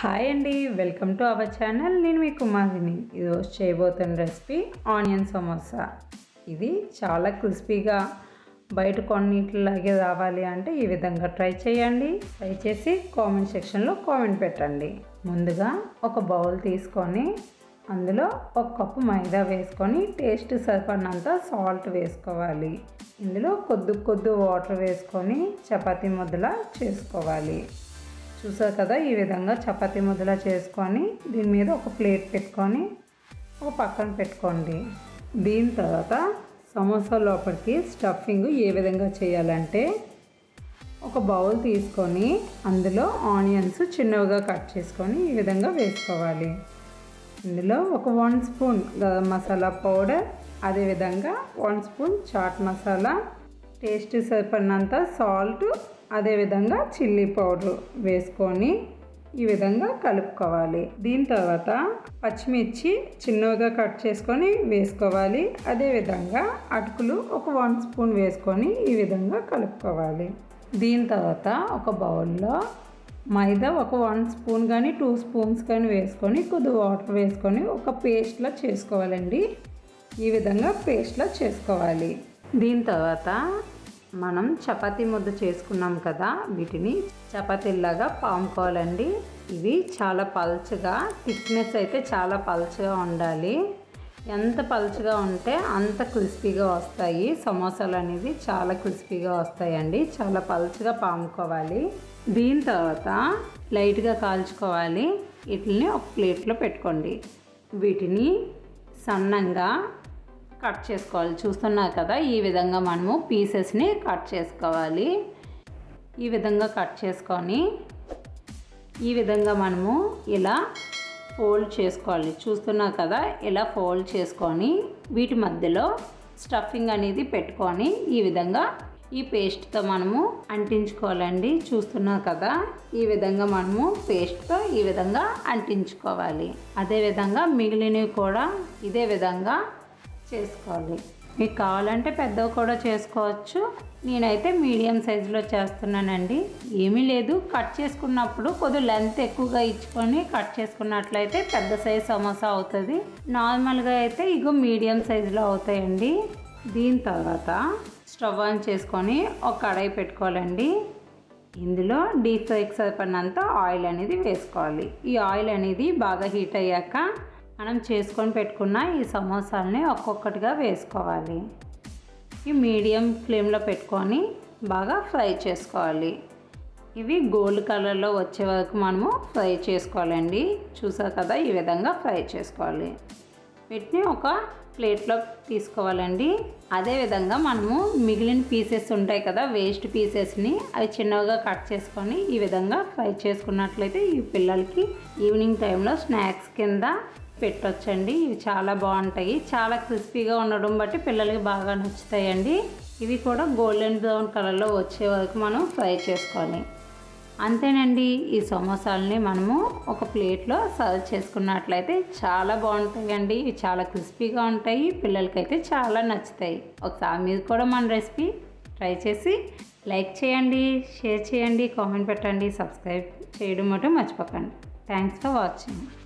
hi అండి welcome to our channel నేను మీ కుమారిని ఈరోజు చేయబోతున్న రెసిపీ ఆనియన్ సమోసా ఇది చాలా క్రిస్పీగా బయట కొన్నిటిలాగే రావాలి అంటే ఈ విధంగా ట్రై చేయండి ట్రై చేసి కామెంట్ సెక్షన్లో కామెంట్ పెట్టండి ముందుగా ఒక బౌల్ తీసుకొని అందులో ఒక కప్పు మైదా వేసుకొని టేస్ట్ సరిపడినంత సాల్ట్ వేసుకోవాలి ఇందులో కొద్ది కొద్ది వాటర్ వేసుకొని చపాతీ ముద్దలా చేసుకోవాలి చూసారు కదా ఈ విధంగా చపాతీ ముద్దలా చేసుకొని దీని మీద ఒక ప్లేట్ పెట్టుకొని ఒక పక్కన పెట్టుకోండి దీని తర్వాత సమోసా లోపలికి స్టఫింగ్ ఏ విధంగా చేయాలంటే ఒక బౌల్ తీసుకొని అందులో ఆనియన్స్ చిన్నవిగా కట్ చేసుకొని ఈ విధంగా వేసుకోవాలి ఇందులో ఒక one spoon garam masala powder అదేవిధంగా one spoon chaat masala taste సరిపడినంత సాల్ట్ అదేవిధంగా చిల్లీ పౌడర్ వేసుకొని ఈ విధంగా కలుపుకోవాలి దీని తర్వాత పచ్చిమిర్చి చిన్నగా కట్ చేసుకొని వేసుకోవాలి అదేవిధంగా అటుకులు ఒక వన్ స్పూన్ వేసుకొని ఈ విధంగా కలుపుకోవాలి దీని తర్వాత ఒక బౌల్లో మైదా ఒక వన్ స్పూన్ కానీ టూ స్పూన్స్ కానీ వేసుకొని కొద్ది వాటర్ వేసుకొని ఒక పేస్ట్లా చేసుకోవాలండి ఈ విధంగా పేస్ట్లా చేసుకోవాలి దీని తర్వాత మనం చపాతీ ముద్ద చేసుకున్నాం కదా వీటిని చపాతీలాగా పాముకోవాలండి ఇవి చాలా పల్చగా థిక్నెస్ అయితే చాలా పల్చగా ఉండాలి ఎంత పలుచగా ఉంటే అంత క్రిస్పీగా వస్తాయి సమోసాలు అనేది చాలా క్రిస్పీగా వస్తాయండి చాలా పలుచగా పాముకోవాలి దీని తర్వాత లైట్గా కాల్చుకోవాలి వీటిని ఒక ప్లేట్లో పెట్టుకోండి వీటిని సన్నంగా కట్ చేసుకోవాలి చూస్తున్నారు కదా ఈ విధంగా మనము పీసెస్ని కట్ చేసుకోవాలి ఈ విధంగా కట్ చేసుకొని ఈ విధంగా మనము ఇలా ఫోల్డ్ చేసుకోవాలి చూస్తున్నారు కదా ఇలా ఫోల్డ్ చేసుకొని వీటి మధ్యలో స్టఫింగ్ అనేది పెట్టుకొని ఈ విధంగా ఈ పేస్ట్తో మనము అంటించుకోవాలండి చూస్తున్నారు కదా ఈ విధంగా మనము పేస్ట్తో ఈ విధంగా అంటించుకోవాలి అదేవిధంగా మిగిలినవి కూడా ఇదే విధంగా చేసుకోవాలి మీకు కావాలంటే పెద్దవి కూడా చేసుకోవచ్చు నేనైతే మీడియం సైజులో చేస్తున్నానండి ఏమీ లేదు కట్ చేసుకున్నప్పుడు కొద్ది లెంత్ ఎక్కువగా ఇచ్చుకొని కట్ చేసుకున్నట్లయితే పెద్ద సైజ్ సమోసా అవుతుంది నార్మల్గా అయితే ఇగో మీడియం సైజులో అవుతాయండి దీని తర్వాత స్టవ్ ఆన్ చేసుకొని ఒక కడాయి పెట్టుకోవాలండి ఇందులో డీప్ ఫ్రైకి సరిపడినంత ఆయిల్ అనేది వేసుకోవాలి ఈ ఆయిల్ అనేది బాగా హీట్ అయ్యాక మనం చేసుకొని పెట్టుకున్న ఈ సమోసాలని ఒక్కొక్కటిగా వేసుకోవాలి ఈ మీడియం ఫ్లేమ్లో పెట్టుకొని బాగా ఫ్రై చేసుకోవాలి ఇవి గోల్డ్ కలర్లో వచ్చే వరకు మనము ఫ్రై చేసుకోవాలండి చూసారు కదా ఈ విధంగా ఫ్రై చేసుకోవాలి వీటిని ఒక ప్లేట్లో తీసుకోవాలండి అదేవిధంగా మనము మిగిలిన పీసెస్ ఉంటాయి కదా వేస్ట్ పీసెస్ని అవి చిన్నగా కట్ చేసుకొని ఈ విధంగా ఫ్రై చేసుకున్నట్లయితే ఈ పిల్లలకి ఈవినింగ్ టైంలో స్నాక్స్ కింద పెట్టొచ్చండి ఇవి చాలా బాగుంటాయి చాలా క్రిస్పీగా ఉండడం బట్టి పిల్లలకి బాగా నచ్చుతాయండి ఇవి కూడా గోల్డెన్ బ్రౌన్ కలర్లో వచ్చే వరకు మనం ఫ్రై చేసుకోవాలి అంతేనండి ఈ సమోసాలని మనము ఒక ప్లేట్లో సర్వ్ చేసుకున్నట్లయితే చాలా బాగుంటాయండి ఇవి చాలా క్రిస్పీగా ఉంటాయి పిల్లలకైతే చాలా నచ్చుతాయి ఒకసారి మీరు కూడా మన రెసిపీ ట్రై చేసి లైక్ చేయండి షేర్ చేయండి కామెంట్ పెట్టండి సబ్స్క్రైబ్ చేయడం మటు మర్చిపోకండి థ్యాంక్స్ ఫర్ వాచింగ్